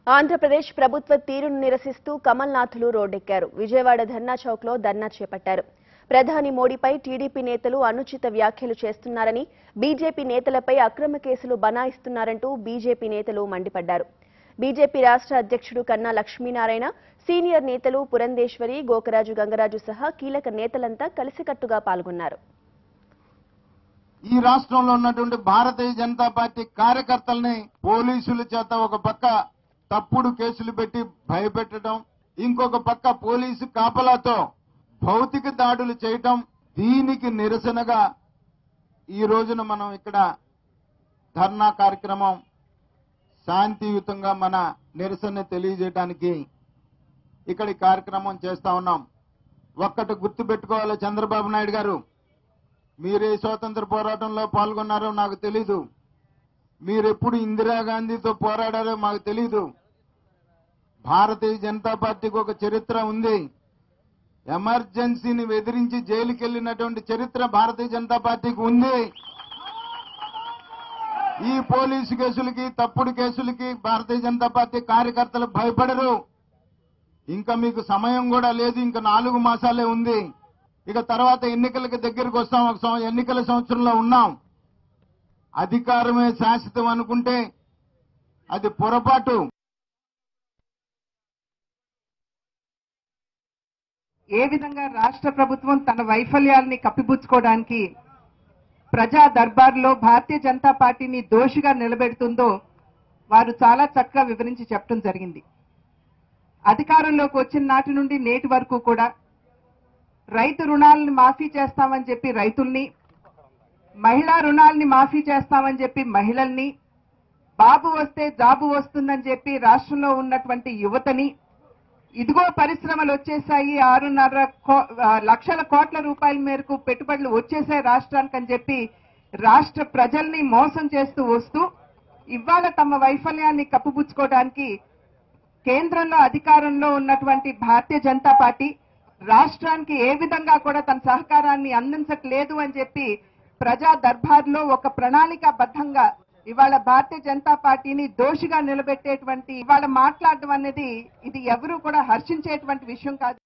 ఆంధ్రప్రదేశ్ ప్రభుత్వ తీరును నిరసిస్తూ కమల్నాథులు రోడ్డెక్కారు విజయవాడ ధర్నా చౌక్ లో ధర్నా చేపట్టారు ప్రధాని మోడీపై టీడీపీ నేతలు అనుచిత వ్యాఖ్యలు చేస్తున్నారని బీజేపీ నేతలపై అక్రమ కేసులు బనాయిస్తున్నారంటూ బీజేపీ నేతలు మండిపడ్డారు బీజేపీ రాష్ట్ర అధ్యక్షుడు కన్నా లక్ష్మీనారాయణ సీనియర్ నేతలు పురంధేశ్వరి గోకరాజు గంగరాజు సహా కీలక నేతలంతా కలిసికట్టుగా పాల్గొన్నారు ఈ రాష్ట్రంలో ఉన్నటువంటి భారతీయ జనతా పార్టీ కార్యకర్తల్ని పోలీసుల చేత ఒక పక్క తప్పుడు కేసులు పెట్టి భయపెట్టడం ఇంకొక పక్క పోలీసు కాపలాతో భౌతిక దాడులు చేయటం దీనికి నిరసనగా ఈ రోజున మనం ఇక్కడ ధర్నా కార్యక్రమం శాంతియుతంగా మన నిరసన తెలియజేయడానికి ఇక్కడ ఈ కార్యక్రమం చేస్తా ఉన్నాం ఒక్కటి గుర్తు పెట్టుకోవాలి చంద్రబాబు నాయుడు గారు మీరే స్వాతంత్ర పోరాటంలో పాల్గొన్నారో నాకు తెలీదు మీరెప్పుడు ఇందిరాగాంధీతో పోరాడారో మాకు తెలీదు భారతీయ జనతా పార్టీకి ఒక చరిత్ర ఉంది ఎమర్జెన్సీని ఎదిరించి జైలుకి వెళ్ళినటువంటి చరిత్ర భారతీయ జనతా పార్టీకి ఉంది ఈ పోలీసు కేసులకి తప్పుడు కేసులకి భారతీయ జనతా పార్టీ కార్యకర్తలు భయపడరు ఇంకా మీకు సమయం కూడా లేదు ఇంకా నాలుగు మాసాలే ఉంది ఇక తర్వాత ఎన్నికలకి దగ్గరికి వస్తాం ఒక సంవ- ఎన్నికల సంవత్సరంలో ఉన్నాం అధికారమే శాశ్వతం అనుకుంటే అది పొరపాటు ఏ విధంగా రాష్ట్ర ప్రభుత్వం తన వైఫల్యాల్ని కప్పిపుచ్చుకోవడానికి ప్రజా దర్బార్లో భారతీయ జనతా పార్టీని దోషిగా నిలబెడుతుందో వారు చాలా చక్కగా వివరించి చెప్పడం జరిగింది అధికారంలోకి వచ్చిన నాటి నుండి నేటి వరకు కూడా రైతు రుణాలను మాఫీ చేస్తామని చెప్పి రైతుల్ని మహిళా రుణాలని మాఫీ చేస్తామని చెప్పి మహిళల్ని బాబు వస్తే జాబు వస్తుందని చెప్పి రాష్ట్రంలో ఉన్నటువంటి యువతని ఇదిగో పరిశ్రమలు వచ్చేసాయి ఆరున్నర కో- ఆ, లక్షల కోట్ల రూపాయల మేరకు పెట్టుబడులు వచ్చేసాయి రాష్ట్రానికి అని చెప్పి రాష్ట్ర ప్రజల్ని మోసం చేస్తూ వస్తూ ఇవాళ తమ వైఫల్యాన్ని కప్పుపుచ్చుకోవడానికి కేంద్రంలో అధికారంలో ఉన్నటువంటి భారతీయ జనతా పార్టీ రాష్ట్రానికి ఏ విధంగా కూడా తన సహకారాన్ని అందించట్లేదు అని చెప్పి ప్రజా దర్బార్లో ఒక ప్రణాళికాబద్ధంగా ఇవాళ భారతీయ జనతా పార్టీని దోషిగా నిలబెట్టేటువంటి ఇవాళ మాట్లాడడం అనేది ఇది ఎవరు కూడా హర్షించేటువంటి విషయం కాదు